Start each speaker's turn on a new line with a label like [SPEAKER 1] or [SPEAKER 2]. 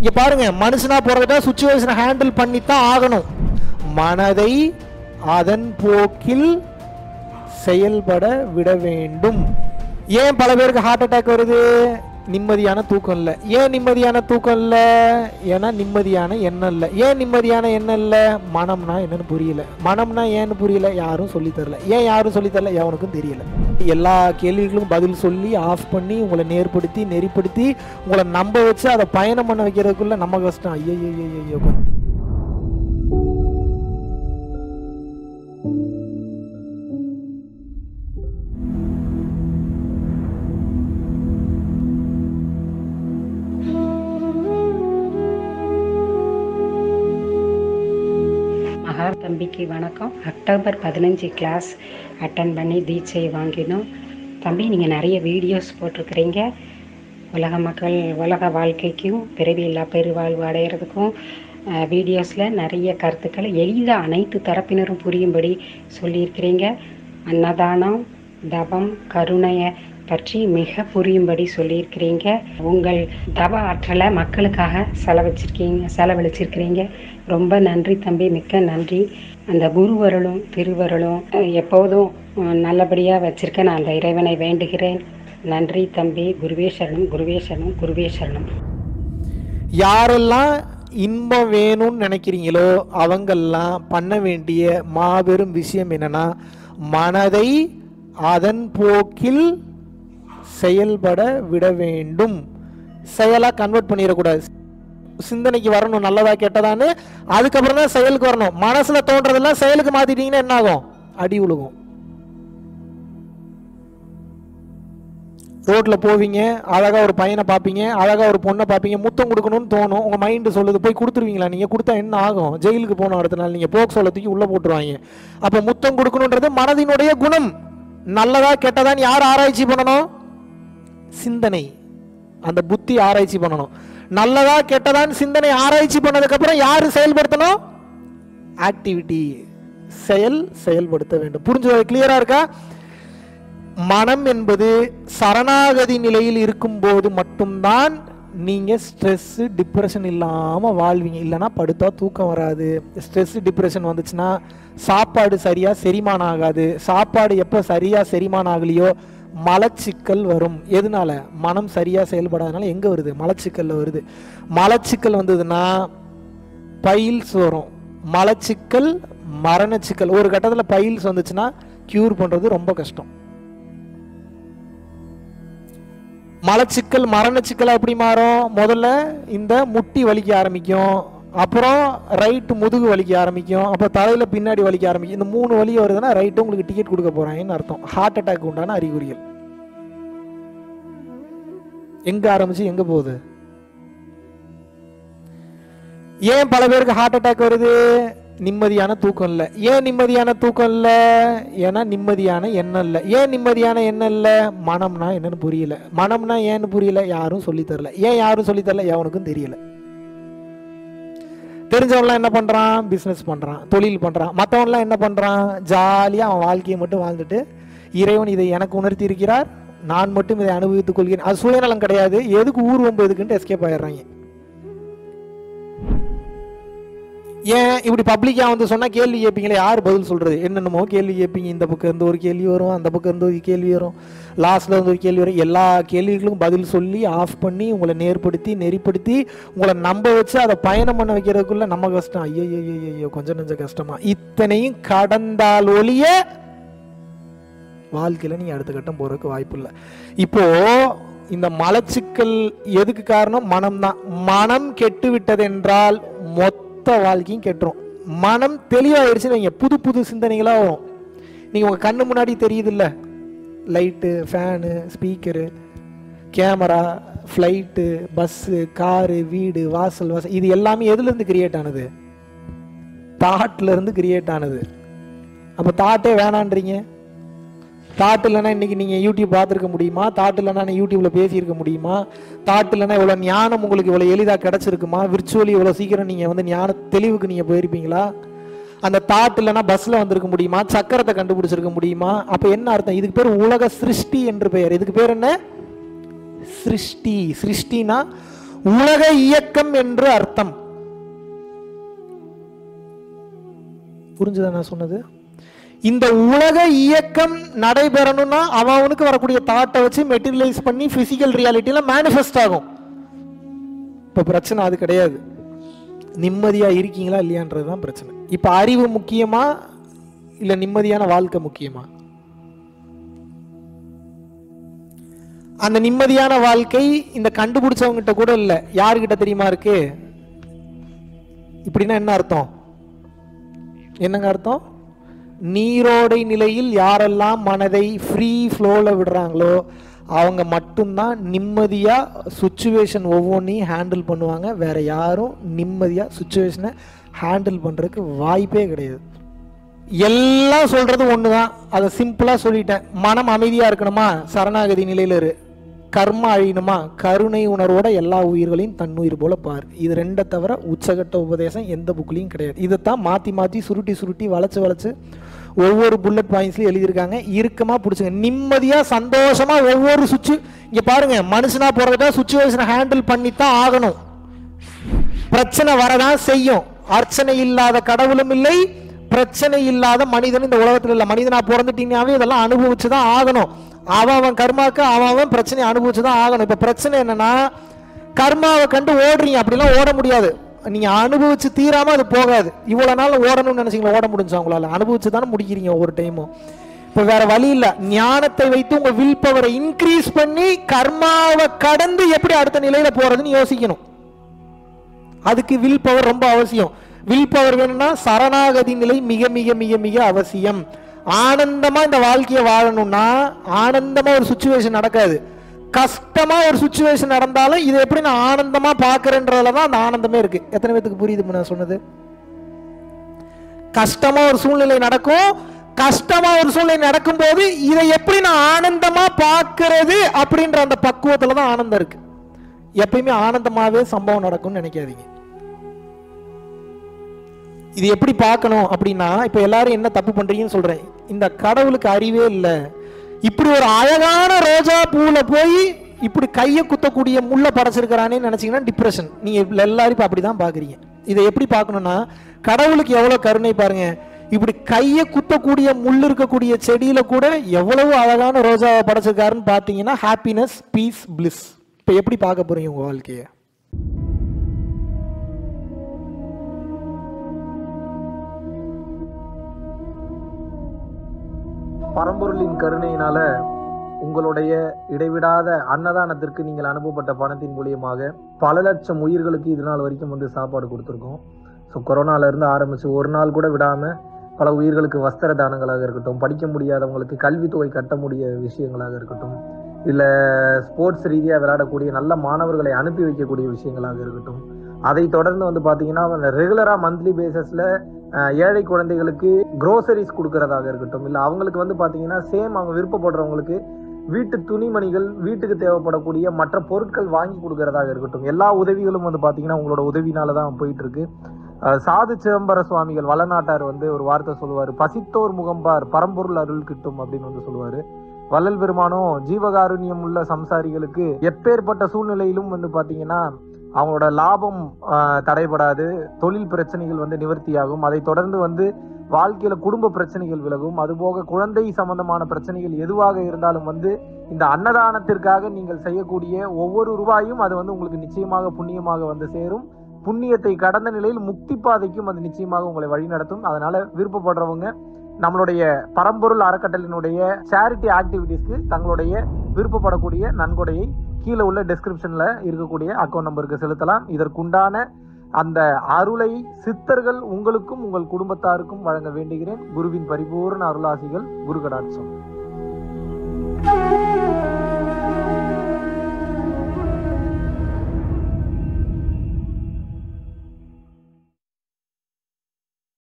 [SPEAKER 1] இங்க பாருங்க மனுஷனா பிறந்துட்டா சுச்சுவேஷனை ஹேண்டில் பண்ணித்தான் ஆகணும் மனதை அதன் போக்கில் செயல்பட விட வேண்டும் ஏன் பல பேருக்கு ஹார்ட் அட்டாக் வருது நிம்மதியான தூக்கம் இல்லை ஏன் நிம்மதியான தூக்கம் இல்லை ஏன்னா நிம்மதியான எண்ணம் இல்லை ஏன் நிம்மதியான எண்ணம் இல்லை மனம்னா என்னன்னு புரியல மனம்னா ஏன்னு புரியல யாரும் சொல்லித் தரல ஏன் யாரும் சொல்லித் தரல எவனுக்கும் தெரியல எல்லா கேள்விகளுக்கும் பதில் சொல்லி ஆஃப் பண்ணி உங்களை நேர்படுத்தி நெறிப்படுத்தி உங்களை நம்ப வச்சு அதை பயணம் பண்ண வைக்கிறதுக்குள்ள நம்ம கஷ்டம் ஐயோ ஐயோ ஐயோ கொஞ்சம்
[SPEAKER 2] மகா தம்பிக்கு வணக்கம் அக்டோபர் பதினஞ்சு கிளாஸ் அட்டன் பண்ணி தீட்சை வாங்கினோம் தம்பி நீங்கள் நிறைய வீடியோஸ் போட்டிருக்கிறீங்க உலக மக்கள் உலக வாழ்க்கைக்கும் பிறவியில்லா பெருவாழ்வு அடையிறதுக்கும் வீடியோஸில் நிறைய கருத்துக்களை எளிதாக அனைத்து தரப்பினரும் புரியும்படி சொல்லியிருக்கிறீங்க அன்னதானம் தவம் கருணையை பற்றி மிக புரியும்படி சொல்லியிருக்கிறீங்க உங்கள் தவ ஆற்றலை மக்களுக்காக செலவச்சிருக்கீங்க செலவழிச்சிருக்கிறீங்க ரொம்ப நன்றி தம்பி மிக்க நன்றி அந்த குருவருளும் திருவருளும் அஹ், எப்போதும் அஹ், நல்லபடியா வச்சிருக்க நான் அந்த இறைவனை வேண்டுகிறேன் நன்றி தம்பி குருவே சரணம் குருவே சரணம் குருவே சரணம்
[SPEAKER 1] யாரெல்லாம் இன்பம் வேணும்னு நினைக்கிறீங்களோ அவங்கெல்லாம் பண்ண வேண்டிய மாபெரும் விஷயம் என்னன்னா மனதை அதன் போக்கில் செயல்பட விட வேண்டும் செயலாக கன்வெர்ட் பண்ணிடக்கூடாது சிந்தனைக்கு வரணும் நல்லதா கெட்டதான்னு அதுக்கப்புறம் தான் செயலுக்கு வரணும் மனசுல தோன்றதெல்லாம் செயலுக்கு மாத்திட்டீங்கன்னா என்ன ஆகும் அடி உழுகும் ரோட்ல போவீங்க அழகா ஒரு பையனை பார்ப்பீங்க அழகா ஒரு பொண்ணை பார்ப்பீங்க முத்தம் கொடுக்கணும்னு தோணும் உங்க மைண்டு சொல்லுது போய் கொடுத்துருவீங்களா நீங்க கொடுத்தா என்ன ஆகும் ஜெயிலுக்கு போகணும் அடுத்த நாள் நீங்க போக் சொல்ல தூக்கி உள்ள போட்டுருவாங்க அப்ப முத்தம் கொடுக்கணுன்றது மனதினுடைய குணம் நல்லதா கெட்டதான்னு யார் ஆராய்ச்சி பண்ணணும் சிந்தனை அந்த புத்தி ஆராய்ச்சி பண்ணணும் நல்லதா கெட்டதான்னு சிந்தனை ஆராய்ச்சி பண்ணதுக்கு அப்புறம் யாரு செயல்படுத்தணும் ஆக்டிவிட்டி செயல் செயல்படுத்த வேண்டும் புரிஞ்சு கிளியரா இருக்கா மனம் என்பது சரணாகதி நிலையில் இருக்கும்போது மட்டும்தான் நீங்க ஸ்ட்ரெஸ் டிப்ரெஷன் இல்லாம வாழ்வீங்க இல்லைன்னா படுத்தா தூக்கம் வராது ஸ்ட்ரெஸ் டிப்ரெஷன் வந்துச்சுன்னா சாப்பாடு சரியா செரிமானம் ஆகாது சாப்பாடு எப்போ சரியா செரிமானம் ஆகலையோ மலச்சிக்கல் வரும் எதனால மனம் சரியா செயல்படாதனால எங்க வருது மலச்சிக்கல்ல வருது மலச்சிக்கல் வந்ததுன்னா பைல்ஸ் வரும் மலச்சிக்கல் மரணச்சிக்கல் ஒரு கட்டத்தில் பைல்ஸ் வந்துச்சுன்னா க்யூர் பண்றது ரொம்ப கஷ்டம் மலச்சிக்கல் மரணச்சிக்கலா எப்படி மாறும் முதல்ல இந்த முட்டி வலிக்க ஆரம்பிக்கும் அப்புறம் ரைட்டு முதுகு வலிக்க ஆரம்பிக்கும் அப்புறம் தலையில பின்னாடி வலிக்க ஆரம்பிக்கும் இந்த மூணு வலி வருதுன்னா ரைட்டு உங்களுக்கு டிக்கெட் கொடுக்க போறாங்கன்னு அர்த்தம் ஹார்ட் அட்டாக் உண்டான அறிகுறிகள் எங்க ஆரம்பிச்சு எங்க போகுது ஏன் பல பேருக்கு ஹார்ட் அட்டாக் வருது நிம்மதியான தூக்கம் இல்லை ஏன் நிம்மதியான தூக்கம் இல்லை ஏன்னா நிம்மதியான எண்ணம் இல்லை ஏன் நிம்மதியான எண்ணம் இல்லை மனம்னா என்னன்னு புரியல மனம்னா ஏன்னு புரியல யாரும் சொல்லித் தரல ஏன் யாரும் சொல்லித் தரல எவனுக்கும் தெரியல தெரிஞ்சவன்லாம் என்ன பண்றான் பிசினஸ் பண்றான் தொழில் பண்றான் மற்றவன்லாம் என்ன பண்றான் ஜாலியா அவன் வாழ்க்கையை மட்டும் வாழ்ந்துட்டு இறைவன் இதை எனக்கு உணர்த்தி இருக்கிறார் நான் மட்டும் இதை அனுபவித்துக் கொள்கிறேன் அது சுயநலம் கிடையாது எதுக்கு ஊர் வம்பு எதுக்குன்ட்டு எஸ்கேப் ஆயிடுறாங்க ஏன் இப்படி பப்ளிக்கா வந்து சொன்னா கேள்வி கேட்பீங்களே யார் பதில் சொல்றது என்னென்னமோ கேள்வி கேட்பீங்க இந்த பக்கம் இருந்து ஒரு கேள்வி வரும் அந்த பக்கம் இருந்து ஒரு கேள்வி வரும் லாஸ்ட்ல இருந்து ஒரு கேள்வி வரும் எல்லா கேள்விகளுக்கும் பதில் சொல்லி ஆஃப் பண்ணி உங்களை நேர்படுத்தி நெறிப்படுத்தி உங்களை நம்ப வச்சு அதை பயணம் பண்ண வைக்கிறதுக்குள்ள நம்ம கஷ்டம் ஐயோ ஐயோ ஐயோ கொஞ்சம் நெஞ்சம் கஷ்டமா இத்தனையும் கடந்தால் ஒழிய வாழ்க்கையில நீங்க அடுத்த கட்டம் போறதுக்கு வாய்ப்பு இல்லை இப்போ இந்த மலச்சிக்கல் எதுக்கு காரணம் மனம்தான் மனம் கெட்டு விட்டது என்றால் மொத்த வாழ்க்கையும் கெட்டுரும் மனம் தெளிவாயிடுச்சுன்னு வைங்க புது புது சிந்தனைகளா வரும் நீங்க உங்க கண்ணு முன்னாடி தெரியுதுல்ல light fan speaker camera flight bus car வீடு வாசல் வாசல் இது எல்லாமே எதுலேருந்து கிரியேட் ஆனது தாட்ல இருந்து கிரியேட் ஆனது அப்போ தாட்டே வேணான்றீங்க தாட் இல்லைன்னா இன்னைக்கு நீங்கள் யூடியூப் பார்த்துருக்க முடியுமா தாட் இல்லைன்னா நீ யூடியூப்பில் பேசியிருக்க முடியுமா தாட் இல்லைன்னா இவ்வளோ ஞானம் உங்களுக்கு இவ்வளோ எளிதாக கிடச்சிருக்குமா விர்ச்சுவலி இவ்வளோ சீக்கிரம் நீங்கள் வந்து ஞான தெளிவுக்கு நீங்கள் போயிருப்பீங்களா அந்த தாட் இல்லைன்னா பஸ்ஸில் வந்திருக்க முடியுமா சக்கரத்தை கண்டுபிடிச்சிருக்க முடியுமா அப்போ என்ன அர்த்தம் இதுக்கு பேர் உலக சிருஷ்டி என்று பெயர் இதுக்கு பேர் என்ன சிருஷ்டி சிருஷ்டினா உலக இயக்கம் என்று அர்த்தம் புரிஞ்சுதா நான் சொன்னது இந்த உலக இயக்கம் நடைபெறணும்னா அவன் அவனுக்கு வரக்கூடிய தாட்டை வச்சு மெட்டீரியலைஸ் பண்ணி பிசிக்கல் ரியாலிட்டியில மேனிஃபெஸ்ட் ஆகும் இப்போ பிரச்சனை அது கிடையாது நிம்மதியா இருக்கீங்களா இல்லையான்றது தான் பிரச்சனை இப்போ அறிவு முக்கியமா இல்ல நிம்மதியான வாழ்க்கை முக்கியமா அந்த நிம்மதியான வாழ்க்கை இந்த கண்டுபிடிச்சவங்கிட்ட கூட இல்லை யாருக்கிட்ட தெரியுமா இருக்கு இப்படின்னா என்ன அர்த்தம் என்னங்க அர்த்தம் நீரோடை நிலையில் யாரெல்லாம் மனதை ஃப்ரீ ஃப்ளோவில் விடுறாங்களோ அவங்க மட்டும்தான் நிம்மதியாக சுச்சுவேஷன் ஒவ்வொன்றையும் ஹேண்டில் பண்ணுவாங்க வேற யாரும் நிம்மதியாக சுச்சுவேஷனை ஹேண்டில் பண்ணுறதுக்கு வாய்ப்பே கிடையாது எல்லாம் சொல்றது ஒன்று தான் அதை சிம்பிளாக சொல்லிட்டேன் மனம் அமைதியாக இருக்கணுமா சரணாகதி நிலையில் இரு கர்ம அழியணுமா கருணை உணர்வோட எல்லா உயிர்களையும் தன்னுயிர் போல பார் இது ரெண்டை தவிர உச்சகட்ட உபதேசம் எந்த புக்லையும் கிடையாது இதைத்தான் மாற்றி மாற்றி சுருட்டி சுருட்டி வளைச்சு வளைச்சு ஒவ்வொரு புல்லட் பாயிண்ட்ஸ்லையும் எழுதியிருக்காங்க இறுக்கமாக பிடிச்சுங்க நிம்மதியாக சந்தோஷமாக ஒவ்வொரு சுச்சு இங்கே பாருங்க மனுஷனா போகிறதா சுச்சுவேஷனை ஹேண்டில் பண்ணித்தான் ஆகணும் பிரச்சனை வரதான் செய்யும் அர்ச்சனை இல்லாத கடவுளும் இல்லை பிரச்சனை இல்லாத மனிதன் இந்த உலகத்துல இல்ல மனிதனா பிறந்துட்டீங்கன்னாவே இதெல்லாம் அனுபவிச்சு தான் ஆகணும் அவன் அவன் கர்மாக்கு அவன் அவன் பிரச்சனையை அனுபவிச்சு தான் ஆகணும் இப்ப பிரச்சனை என்னன்னா கர்மாவை கண்டு ஓடுறீங்க அப்படிலாம் ஓட முடியாது நீங்க அனுபவிச்சு தீராம அது போகாது இவ்வளவு நாள் ஓடணும்னு நினைச்சீங்களா ஓட முடிஞ்சா உங்களால அனுபவிச்சு தானே முடிக்கிறீங்க ஒவ்வொரு டைமும் இப்ப வேற வழி இல்ல ஞானத்தை வைத்து உங்க வில் பவரை இன்க்ரீஸ் பண்ணி கர்மாவை கடந்து எப்படி அடுத்த நிலையில போறதுன்னு யோசிக்கணும் அதுக்கு வில் பவர் ரொம்ப அவசியம் வில் பவர் வேணும்னா சரணாகதி நிலை மிக மிக மிக மிக அவசியம் ஆனந்தமா இந்த வாழ்க்கையை வாழணும்னா ஆனந்தமா ஒரு சுச்சுவேஷன் நடக்காது கஷ்டமா ஒரு சுச்சுவேஷன் நடந்தாலும் இதை எப்படி நான் ஆனந்தமா பாக்குறேன்றதுல தான் அந்த ஆனந்தமே இருக்கு எத்தனை பேத்துக்கு புரியுது நான் சொன்னது கஷ்டமா ஒரு சூழ்நிலை நடக்கும் கஷ்டமா ஒரு சூழ்நிலை நடக்கும்போது இதை எப்படி நான் ஆனந்தமா பார்க்கிறது அப்படின்ற அந்த பக்குவத்துல தான் ஆனந்தம் இருக்கு எப்பயுமே ஆனந்தமாவே சம்பவம் நடக்கும்னு நினைக்காதீங்க இது எப்படி பார்க்கணும் அப்படின்னா இப்ப எல்லாரும் என்ன தப்பு பண்றீங்கன்னு சொல்றேன் இந்த கடவுளுக்கு அறிவே இல்லை இப்படி ஒரு அழகான ரோஜா பூல போய் இப்படி கையை குத்தக்கூடிய முள்ள படைச்சிருக்கிறானே நினைச்சீங்கன்னா டிப்ரெஷன் நீங்க எல்லாரும் இப்ப அப்படிதான் பாக்குறீங்க இதை எப்படி பார்க்கணும்னா கடவுளுக்கு எவ்வளவு கருணை பாருங்க இப்படி கையை குத்தக்கூடிய முள் இருக்கக்கூடிய செடியில கூட எவ்வளவு அழகான ரோஜாவை படைச்சிருக்காருன்னு பார்த்தீங்கன்னா ஹாப்பினஸ் பீஸ் பிளிஸ் இப்போ எப்படி பார்க்க போறீங்க உங்க வாழ்க்கையை
[SPEAKER 3] பரம்பொருளின் கருணையினால உங்களுடைய இடைவிடாத அன்னதானத்திற்கு நீங்கள் அனுப்பப்பட்ட பணத்தின் மூலியமாக பல லட்சம் உயிர்களுக்கு இது நாள் வரைக்கும் வந்து சாப்பாடு கொடுத்துருக்கோம் ஸோ கொரோனால இருந்து ஆரம்பிச்சு ஒரு நாள் கூட விடாம பல உயிர்களுக்கு வஸ்திர தானங்களாக இருக்கட்டும் படிக்க முடியாதவங்களுக்கு கல்வித்தொகை கட்ட முடிய விஷயங்களாக இருக்கட்டும் இல்லை ஸ்போர்ட்ஸ் ரீதியாக விளையாடக்கூடிய நல்ல மாணவர்களை அனுப்பி வைக்கக்கூடிய விஷயங்களாக இருக்கட்டும் அதை தொடர்ந்து வந்து பார்த்தீங்கன்னா ரெகுலராக மந்த்லி பேசிஸில் ஏழை குழந்தைகளுக்கு க்ரோசரிஸ் கொடுக்கறதாக இருக்கட்டும் இல்லை அவங்களுக்கு வந்து பார்த்தீங்கன்னா சேம் அவங்க விருப்பப்படுறவங்களுக்கு வீட்டு துணிமணிகள் வீட்டுக்கு தேவைப்படக்கூடிய மற்ற பொருட்கள் வாங்கி கொடுக்கறதாக இருக்கட்டும் எல்லா உதவிகளும் வந்து பார்த்தீங்கன்னா உங்களோட உதவினால தான் போயிட்டு இருக்கு அஹ் சாது சிதம்பர சுவாமிகள் வளநாட்டார் வந்து ஒரு வார்த்தை சொல்லுவார் பசித்தோர் முகம்பார் பரம்பொருள் அருள் கிட்டும் அப்படின்னு வந்து சொல்லுவாரு வள்ளல் பெருமானும் ஜீவகாருண்யம் உள்ள சம்சாரிகளுக்கு எப்பேற்பட்ட சூழ்நிலையிலும் வந்து பாத்தீங்கன்னா அவங்களோட லாபம் ஆஹ், தடைபடாது தொழில் பிரச்சனைகள் வந்து நிவர்த்தியாகும் அதை தொடர்ந்து வந்து வாழ்க்கையில குடும்ப பிரச்சனைகள் விலகும் அதுபோக குழந்தை சம்பந்தமான பிரச்சனைகள் எதுவாக இருந்தாலும் வந்து இந்த அன்னதானத்திற்காக நீங்கள் செய்யக்கூடிய ஒவ்வொரு ரூபாயும் அது வந்து உங்களுக்கு நிச்சயமாக புண்ணியமாக வந்து சேரும் புண்ணியத்தை கடந்த நிலையில் முக்தி பாதைக்கும் அது நிச்சயமாக உங்களை வழிநடத்தும் அதனால விருப்பப்படுறவங்க நம்மளுடைய பரம்பொருள் அறக்கட்டளினுடைய சேரிட்டி ஆக்டிவிட்டீஸ்க்கு தங்களுடைய விருப்பப்படக்கூடிய நன்கொடையை கீழே உள்ள டெஸ்கிரிப்ஷன்ல இருக்கக்கூடிய அக்கௌண்ட் நம்பருக்கு செலுத்தலாம் இதற்குண்டான அந்த அருளை சித்தர்கள் உங்களுக்கும் உங்கள் குடும்பத்தாருக்கும் வழங்க வேண்டுகிறேன் குருவின் பரிபூர்ண அருளாசிகள் குரு கடாட்சம்